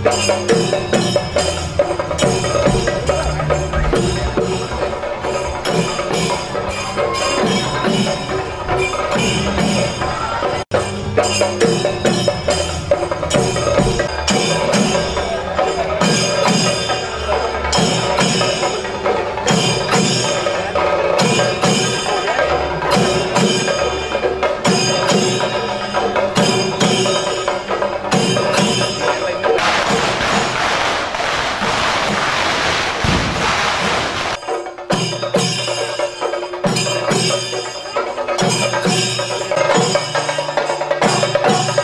ആ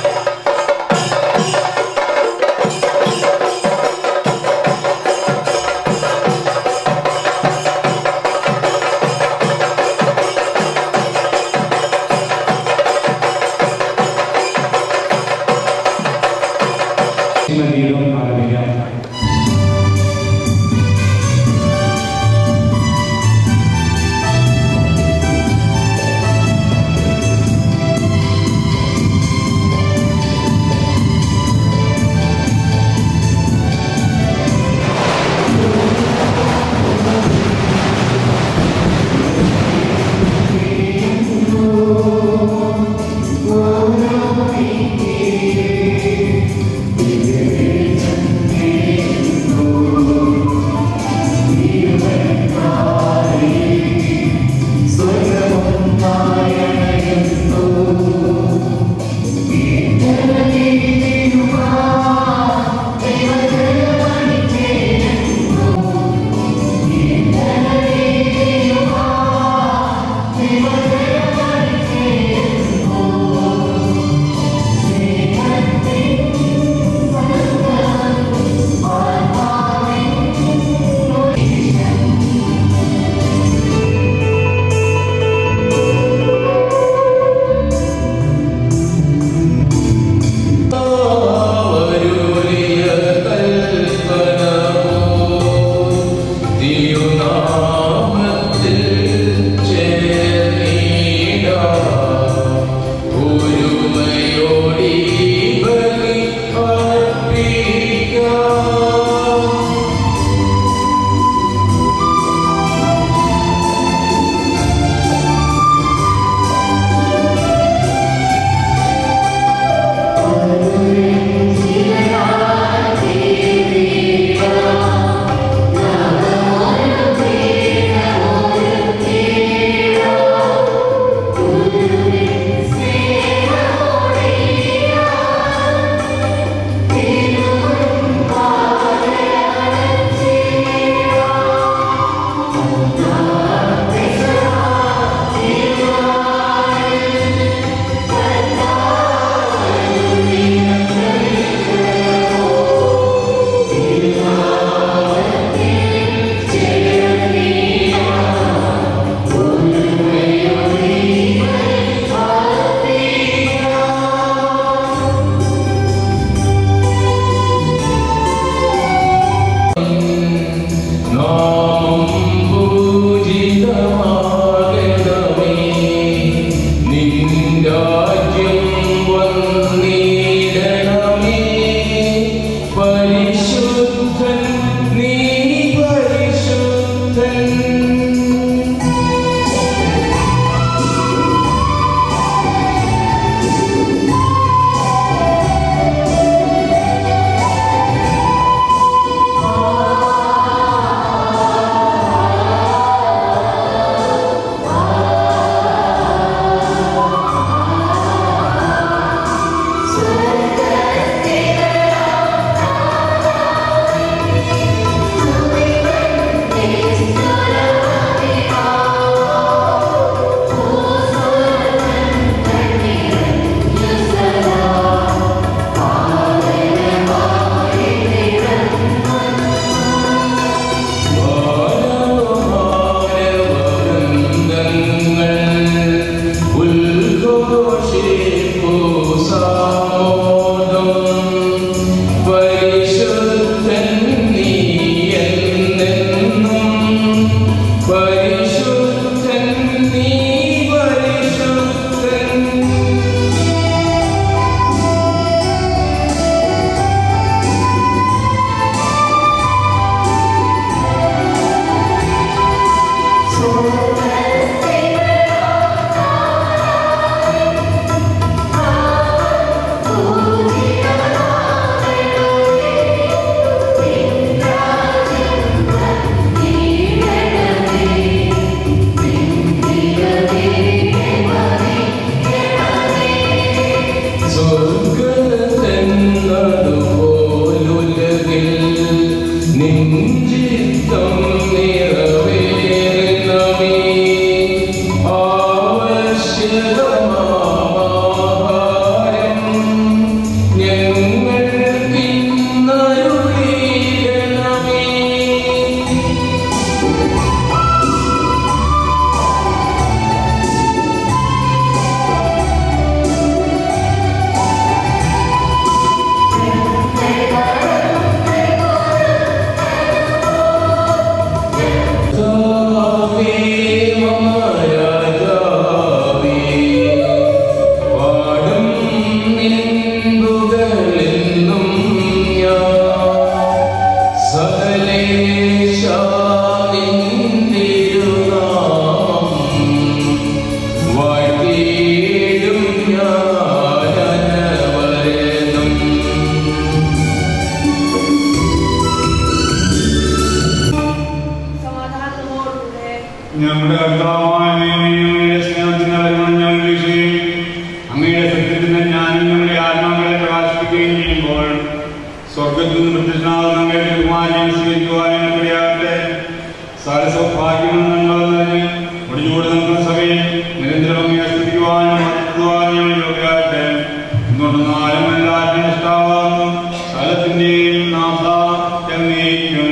സമാധാനത്തോടുകൂടെ നമ്മുടെ കർത്താവായ ദൈവമേ, സ്നേഹത്തിന് വരുവാൻ ഞാൻ വീഴ്ചയും അങ്ങയുടെ സത്യത്തിന് ജ്ഞാനം നമ്മുടെ ആത്മാക്കളെ പ്രകാശിപ്പിക്കുകയും ചെയ്യുമ്പോൾ സ്വർഗത്തിൽ നിന്ന് പ്രത്യക്ഷനാകുന്ന അങ്ങയുടെ കുമാരനെ സ്വീകരിക്കുവാനും ഇടയാകട്ടെ സകലസൗഭാഗ്യമെന്നുള്ളതിന് ഒടിഞ്ഞുകൂടെ നിൽക്കുന്ന സഭയെ നിരന്തരം അങ്ങയെ സ്തുതിക്കുവാനും മഹത്വവാനും യോഗ്യമാകട്ടെ ഇന്നുകൊണ്ടെന്നാലും എല്ലാറ്റിനും ഇഷ്ടാവാകുന്നു സകലത്തിന്റെയും നാഥ എന്നേക്കും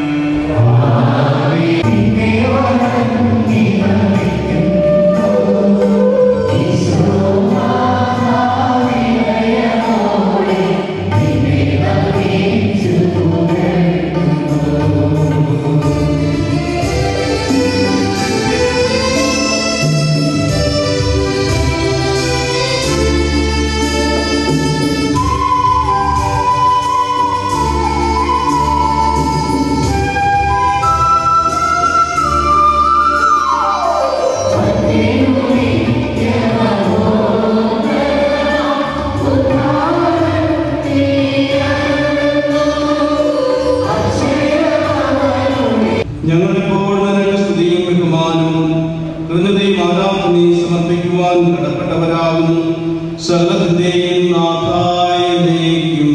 ഞങ്ങളിപ്പോൾ നിനക്ക് സ്തുതിയും ബഹുമാനവും കൃതയും ആരാധനയും സമർപ്പിക്കുവാൻ കടപ്പെട്ടവരാകുന്നു സർവത്തിന്റെയും നാഥായ ദൈവം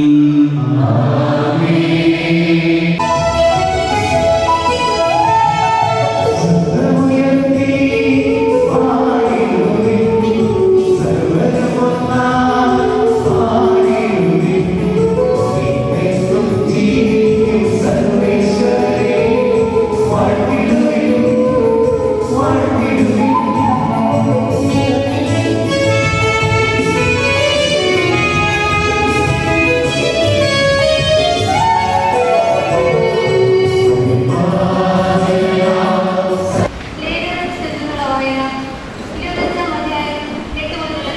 ലേഖനത്തിലുള്ള വായന ഇരുപത്തഞ്ചാം അധ്യായം എട്ട് മുതലുള്ള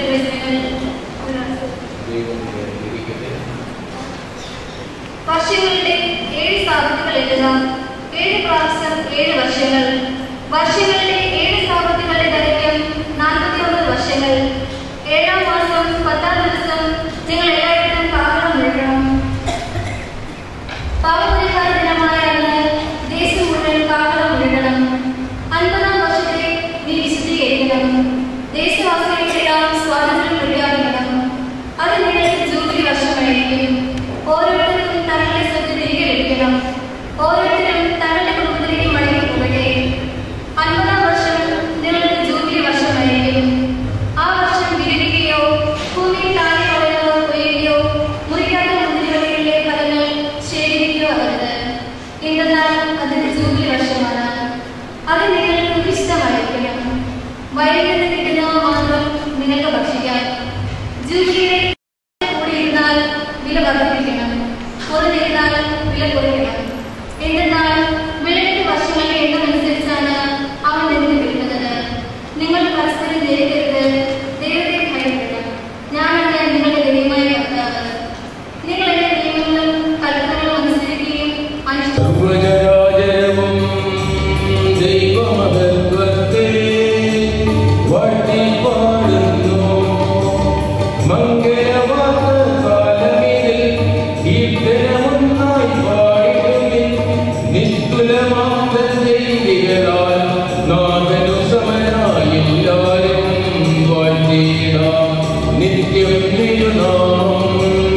ദിവസങ്ങൾ വർഷങ്ങളുടെ ഏഴ് സാപത്തുകൾ എഴുതുക ഏഴ് പ്രാവശ്യം ഏഴ് വർഷങ്ങൾ വർഷങ്ങളുടെ ഏഴ് സാപത്തുകളുടെ ദൈർഘ്യം നാൽപ്പത്തി ഒമ്പത് വർഷങ്ങൾ ഏഴാം മാസം പത്താം ദിവസം നിങ്ങൾ എല്ലായിടത്തും കാക്കണം മുഴുക്കണം പാവപരിഹാര ദിനമായ അന്ന് ദേശം മുഴുവൻ കാക്കണം മുഴുകണം അൻപതാം വർഷത്തെ നീ വിശുദ്ധീകരിക്കണം ദേശവാസികൾക്കെല്ലാം സ്വാതന്ത്ര്യം പ്രഖ്യാപിക്കണം അത് നിങ്ങൾക്ക് ജൂബിലി വർഷമായിരിക്കും ഓരോരുത്തരും തങ്ങളുടെ സ്വത്ത് തിരികെ ലഭിക്കണം ഓരോരുത്തരും തങ്ങളുടെ കുടുംബത്തിലേക്ക് മടങ്ങി പോകട്ടെ അൻപതാം വർഷം നിങ്ങൾക്ക് ജൂബിലി വർഷമായിരിക്കും ആ വർഷം വിരമിക്കുകയോ ഭൂമിയിൽ താഴെ കളയുകയോ കൊയ്യുകയോ മുറിക്കാത്ത മുന്തിരിവള്ളികളിലെ ഫലങ്ങൾ ശേഖരിക്കുകയോ അരുത് എന്തെന്നാൽ അതിന്റെ ജൂബിലി വർഷമാണ് അത് നിങ്ങൾക്ക് ഇഷ്ടമായിരിക്കണം വയലിൽ നിന്ന് കിട്ടുന്നവ മാത്രം നിങ്ങൾക്ക് ഭക്ഷിക്കാം ജൂബിലിയുടെ കൂടി ഇരുന്നാൽ വില വർദ്ധിപ്പിക്കണം പുറത്തിരുന്നാൽ വില കുറയ്ക്കണം എന്തെന്നാൽ വിളവിന്റെ വർഷങ്ങളുടെ എണ്ണം അനുസരിച്ചാണ് അവൻ നിന്ന് കിട്ടുന്നത് നിങ്ങൾ പരസ്പരം ജയിക്കരുത് ദൈവത്തെ ഭയപ്പെടണം ഞാനാണ് നിങ്ങളുടെ ദൈവമായ കർത്താവ് നിങ്ങൾ എന്റെ നിയമങ്ങളും കൽപ്പനകളും അനുസരിക്കുകയും അനുഷ്ഠിക്കുകയും സർവജരാജരവും ദൈവമഹത്വത്തെ വാഴ്ത്തിപ്പാടുന്നു. മംഗളവാർത്തകാലമിതിൽ കീർത്തനമൊന്നായി പാടിടുവിൻ. നിസ്തുലമാം ദൈവികരാൽ നാഥനു സമരായെല്ലാരും വാഴ്ത്തിയിടാം. നിത്യം തിരുനാമം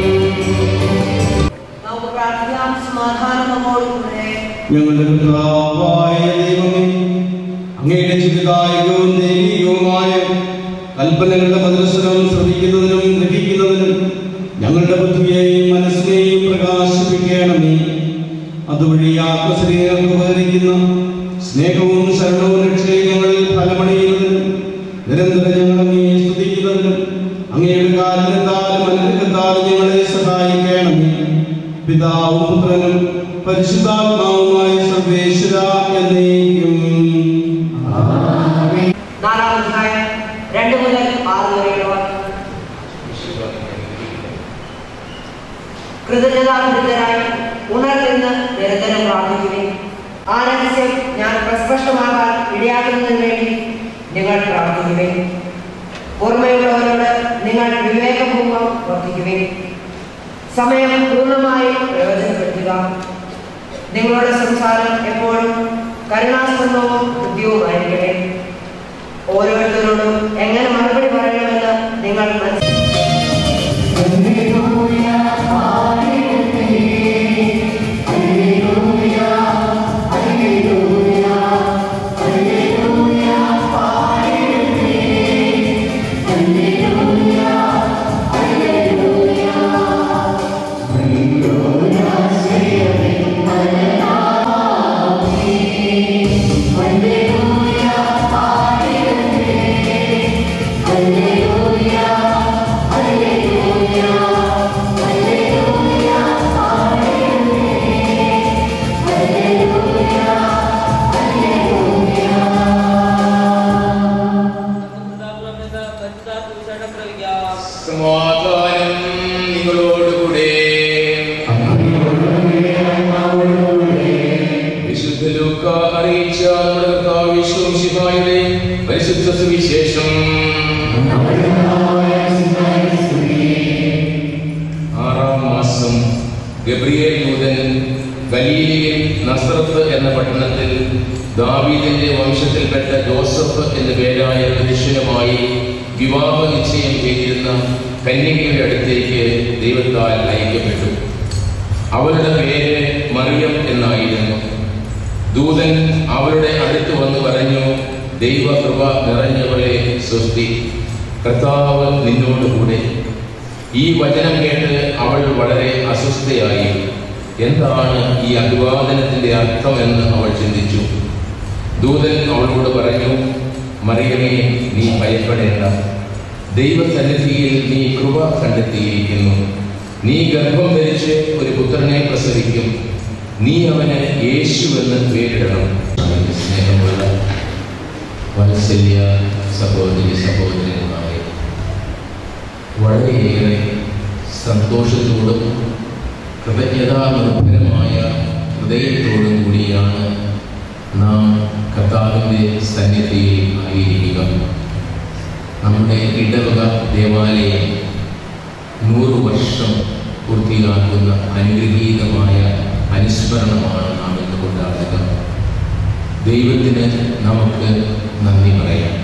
നമുക്ക് പ്രാർത്ഥിക്കാം സമാധാനം നമ്മോടുകൂടെ ഞങ്ങളുടെ കർത്താവായ ദൈവമേ അങ്ങയുടെ ചിരിതായകവും ദൈവികവുമായ കൽപ്പനകളുടെ മധുരസ്വരം ശ്രവിക്കുന്നതിനും ഗ്രഹിക്കുന്നതിനും ഞങ്ങളുടെ ബുദ്ധിയെയും മനസ്സിനെയും പ്രകാശിപ്പിക്കണമേ അതുവഴി ആത്മശരീരങ്ങൾക്ക് ഉപകരിക്കുന്ന സ്നേഹവും ശരണവും രക്ഷയും ഞങ്ങളിൽ ഫലമണിയുന്നതിനും നിരന്തരം ഞങ്ങൾ അങ്ങയെ സ്തുതിക്കുന്നതിനും അങ്ങയുടെ കാരണത്താലും അനുഗ്രഹത്താലും ഞങ്ങളെ സഹായിക്കണമേ പിതാവും പുത്രനും പരിശുദ്ധാത്മാവുമായ സർവേശ്വര എന്നേക്കും നാലാം അധ്യായം രണ്ട് മുതൽ ആറ് വരെയുള്ള വാക്യം. കൃതജ്ഞതാഭരിതരായി ഉണർന്നിന്ന് നിരന്തരം പ്രാർത്ഥിക്കുവിൻ ആ രഹസ്യം ഞാൻ പ്രസ്പഷ്ടമാകാൻ ഇടയാക്കുന്നതിന് വേണ്ടി നിങ്ങൾ പ്രാർത്ഥിക്കുവിൻ ഓർമ്മയുള്ളവരോട് നിങ്ങൾ വിവേകപൂർവ്വം വർദ്ധിക്കുവിൻ സമയം പൂർണ്ണമായി പ്രയോജനപ്പെടുത്തുക നിങ്ങളുടെ സംസാരം എപ്പോഴും കരുണാസ്പന്ദവും ബുദ്ധിയുമായിരിക്കട്ടെ ഓരോരുത്തരോടും എങ്ങനെ മറുപടി പറയണമെന്ന് നിങ്ങൾ മനസ്സിലാക്കി സമാധാനം നിങ്ങളോടുകൂടെ വിശുദ്ധ ലൂക്ക അറിയിച്ച നമ്മുടെ കർത്താവ് യേശുമിശിഹായുടെ പരിശുദ്ധ സുവിശേഷം ആറാം മാസം ഗബ്രിയേൽ ദൂതൻ ഗലീലയിൽ നസ്രത്ത് എന്ന പട്ടണത്തിൽ ദാവീദിന്റെ വംശത്തിൽപ്പെട്ട ജോസഫ് എന്ന പേരായ പുരുഷനുമായി വിവാഹ നിശ്ചയം ചെയ്തിരുന്ന കന്യകയുടെ അടുത്തേക്ക് ദൈവത്താൽ അയക്കപ്പെട്ടു അവളുടെ പേര് മറിയം എന്നായിരുന്നു ദൂതൻ അവരുടെ അടുത്ത് വന്ന് പറഞ്ഞു ദൈവകൃപ നിറഞ്ഞവളെ സ്വസ്തി കർത്താവ് നിന്നോടുകൂടെ ഈ വചനം കേട്ട് അവൾ വളരെ അസ്വസ്ഥയായി എന്താണ് ഈ അഭിവാദനത്തിന്റെ അർത്ഥമെന്ന് അവൾ ചിന്തിച്ചു ദൂതൻ അവളോട് പറഞ്ഞു മറിയമേ നീ ഭയപ്പെടേണ്ട ദൈവസന്നിധിയിൽ നീ കൃപ കണ്ടെത്തിയിരിക്കുന്നു നീ ഗർഭം ധരിച്ച് ഒരു പുത്രനെ പ്രസവിക്കും നീ അവന് യേശു എന്ന് പേരിടണം സ്നേഹമുള്ള വാത്സല്യ സഹോദരി സഹോദരന്മാരെ വളരെയേറെ സന്തോഷത്തോടും കൃതജ്ഞതാനിർഭരമായ ഹൃദയത്തോടും കൂടിയാണ് നാം കർത്താവിൻ്റെ സന്നിധിയിൽ ആയിരിക്കുക നമ്മുടെ ഇടവക ദേവാലയം നൂറ് വർഷം പൂർത്തിയാക്കുന്ന അനുഗ്രഹീതമായ അനുസ്മരണമാണ് നാം ഇന്ന് കൊണ്ടാടുക ദൈവത്തിന് നമുക്ക് നന്ദി പറയാം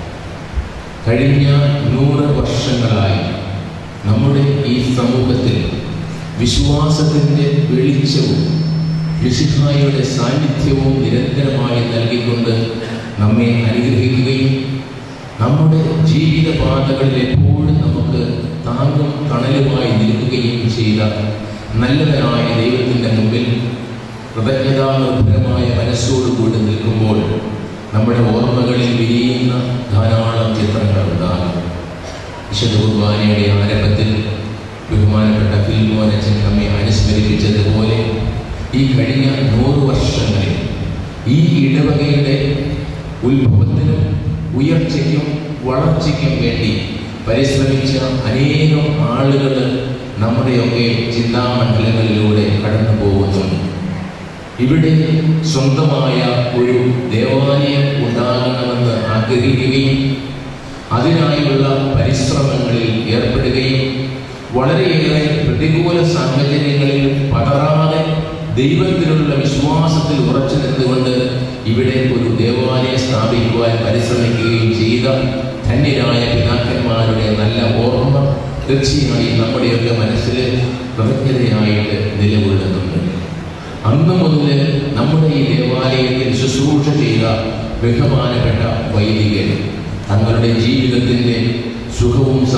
കഴിഞ്ഞ നൂറ് വർഷങ്ങളായി നമ്മുടെ ഈ സമൂഹത്തിൽ വിശ്വാസത്തിൻ്റെ വെളിച്ചവും ഋഷിഹായുടെ സാന്നിധ്യവും നിരന്തരമായി നൽകിക്കൊണ്ട് നമ്മെ അനുഗ്രഹിക്കുകയും നമ്മുടെ ജീവിതപാതകളിൽ എപ്പോഴും നമുക്ക് താങ്ങും തണലുമായി നിൽക്കുകയും ചെയ്ത നല്ലവനായ ദൈവത്തിൻ്റെ മുമ്പിൽ കൃതജ്ഞതാനിർഭരമായ മനസ്സോടുകൂടി നിൽക്കുമ്പോൾ നമ്മുടെ ഓർമ്മകളിൽ വിരിയുന്ന ധാരാളം ചിത്രങ്ങളുണ്ടാകും വിശുദ്ധ കുർബാനയുടെ ആരംഭത്തിൽ ബഹുമാനപ്പെട്ട ഫിൽമോനച്ചൻ നമ്മെ അനുസ്മരിപ്പിച്ചതുപോലെ ഈ കഴിഞ്ഞ നൂറ് വർഷങ്ങളിൽ ഈ ഇടവകയുടെ ഉത്ഭവത്തിനും ഉയർച്ചയ്ക്കും വളർച്ചയ്ക്കും വേണ്ടി പരിശ്രമിച്ച അനേകം ആളുകൾ നമ്മുടെയൊക്കെ ചിന്താമണ്ഡലങ്ങളിലൂടെ കടന്നു പോകുന്നുണ്ട് ഇവിടെ സ്വന്തമായ ഒരു ദേവാലയം ഉണ്ടാകണമെന്ന് ആഗ്രഹിക്കുകയും അതിനായുള്ള പരിശ്രമങ്ങളിൽ ഏർപ്പെടുകയും വളരെയേറെ പ്രതികൂല സാഹചര്യങ്ങളിൽ പതറാതെ ദൈവത്തിലുള്ള വിശ്വാസത്തിൽ ഉറച്ചു നിന്നുകൊണ്ട് ഇവിടെ ഒരു ദേവാലയം സ്ഥാപിക്കുവാൻ പരിശ്രമിക്കുകയും ചെയ്ത ധന്യരായ പിതാക്കന്മാരുടെ നല്ല ഓർമ്മ തീർച്ചയായും നമ്മുടെയൊക്കെ മനസ്സിൽ കൃതജ്ഞതയായിട്ട് നിലകൊള്ളുന്നുണ്ട് അന്ന് മുതൽ നമ്മുടെ ഈ ദേവാലയത്തിൽ ശുശ്രൂഷ ചെയ്ത ബഹുമാനപ്പെട്ട വൈദികർ തങ്ങളുടെ ജീവിതത്തിൻ്റെ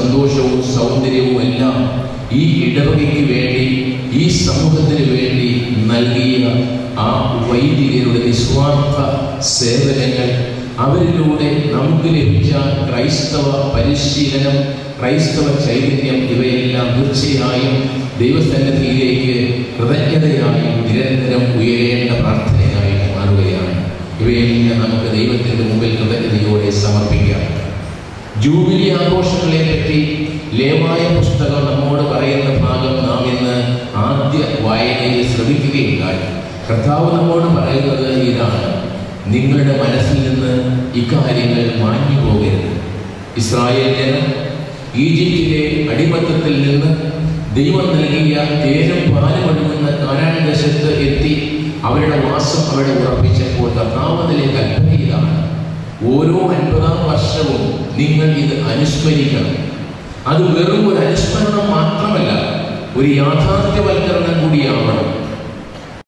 സന്തോഷവും സൗന്ദര്യവും എല്ലാം ഈ ഇടവകയ്ക്ക് വേണ്ടി ഈ സമൂഹത്തിന് വേണ്ടി നൽകിയ ആ വൈദികരുടെ നിസ്വാർത്ഥ സേവനങ്ങൾ അവരിലൂടെ നമുക്ക് ലഭിച്ച ക്രൈസ്തവ പരിശീലനം ക്രൈസ്തവ ചൈതന്യം ഇവയെല്ലാം തീർച്ചയായും ദൈവസന്നിധിയിലേക്ക് കൃതജ്ഞതയായും നിരന്തരം ഉയരേണ്ട പ്രാർത്ഥനയായി മാറുകയാണ് ഇവയെല്ലാം നമുക്ക് ദൈവത്തിന്റെ മുമ്പിൽ കൃതജ്ഞതയോടെ സമർപ്പിക്കാം ജൂബിലി ആഘോഷങ്ങളെ പറ്റി ലേമായ പുസ്തകം നമ്മോട് പറയുന്ന ഭാഗം നാം ഇന്ന് ആദ്യ വായനയിൽ ശ്രമിക്കുകയുണ്ടായി കർത്താവ് നമ്മോട് പറയുന്നത് ഇതാണ് നിങ്ങളുടെ മനസ്സിൽ നിന്ന് ഇക്കാര്യങ്ങൾ മാഞ്ഞു പോകരുത് ഇസ്രായേൽ ജനം ഈജിപ്തിലെ അടിമത്തത്തിൽ നിന്ന് ദൈവം നൽകിയ തേനും പാലും ഒഴുകുന്ന കാനാൻ ദേശത്ത് എത്തി അവരുടെ വാസം അവിടെ ഉറപ്പിച്ചപ്പോൾ കർത്താവതിലെ കൽപ്പന ഇതാണ് ഓരോ അൻപതാം വർഷവും നിങ്ങൾ ഇത് അനുസ്മരിക്കണം അത് വെറും ഒരു അനുസ്മരണം മാത്രമല്ല ഒരു യാഥാർത്ഥ്യവൽക്കരണം കൂടിയാവണം